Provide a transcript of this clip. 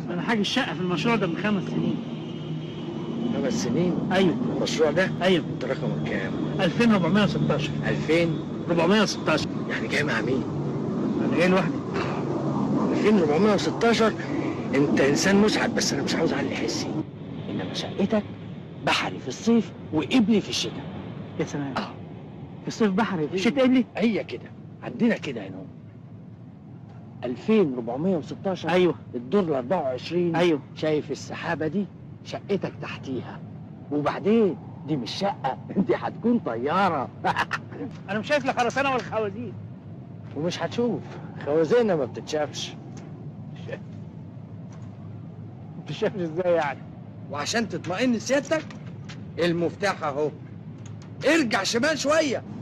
انا حاجه الشقه في المشروع ده من خمس سنين خمس سنين ايوه المشروع ده ايوه انت رقمك كام 2416 2000 416 يعني جاي مع مين انا جاي لوحدي 2416 انت انسان مسعد بس انا مش عاوز اعلي حسي انما شقتك بحري في الصيف وقبلي في الشتاء يا سلام اه في الصيف بحري في الشتاء قبلي هي كده عندنا كده هنا 2416 ايوه الدور ال 24 ايوه شايف السحابه دي شقتك تحتيها وبعدين دي مش شقه دي هتكون طياره انا مش شايف لا خرسانه ولا خوازيق ومش هتشوف خوازيقنا ما بتتشافش انت شايف ازاي يعني وعشان تطمئن سيادتك المفتاح اهو ارجع شمال شويه